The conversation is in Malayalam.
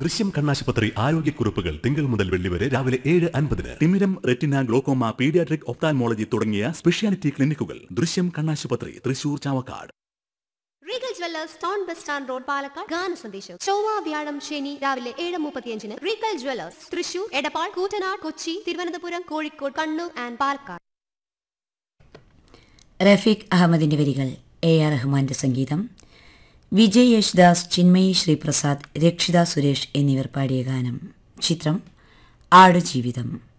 ദൃശ്യം കണ്ണാശുപത്രി ആരോഗ്യക്കുറിപ്പുകൾ തിങ്കൾ മുതൽ വെള്ളി വരെ രാവിലെ ഏഴ് അൻപതിന് തിമിരം റെറ്റിന ഗ്ലോക്കോമ പീഡിയാട്രിക് ഒപ്താൽമോളജി തുടങ്ങിയ സ്പെഷ്യാലിറ്റി ക്ലിനിക്കുകൾ ദൃശ്യം കണ്ണാശുപത്രി Thrissur Chavakkad Regal jewellers town bus stand road Palakkad ഗാന സന്ദേശം ചൊവ്വ വ്യാഴം ശനി രാവിലെ ഏഴ് മുപ്പത്തിയഞ്ചിന് Regal jewellers Thrissur Edappal Koottanad Kochi Thiruvananthapuram Kozhikode Kannur and Palakkad Rafeeq അഹമ്മദിന്റെ വരികൾ എ ആർ റഹ്മാന്റെ സംഗീതം വിജയ് യേശുദാസ് ചിന്മയി ശ്രീപ്രസാദ് രക്ഷിത സുരേഷ് എന്നിവർ പാടിയ ഗാനം ചിത്രം ആടുജീവിതം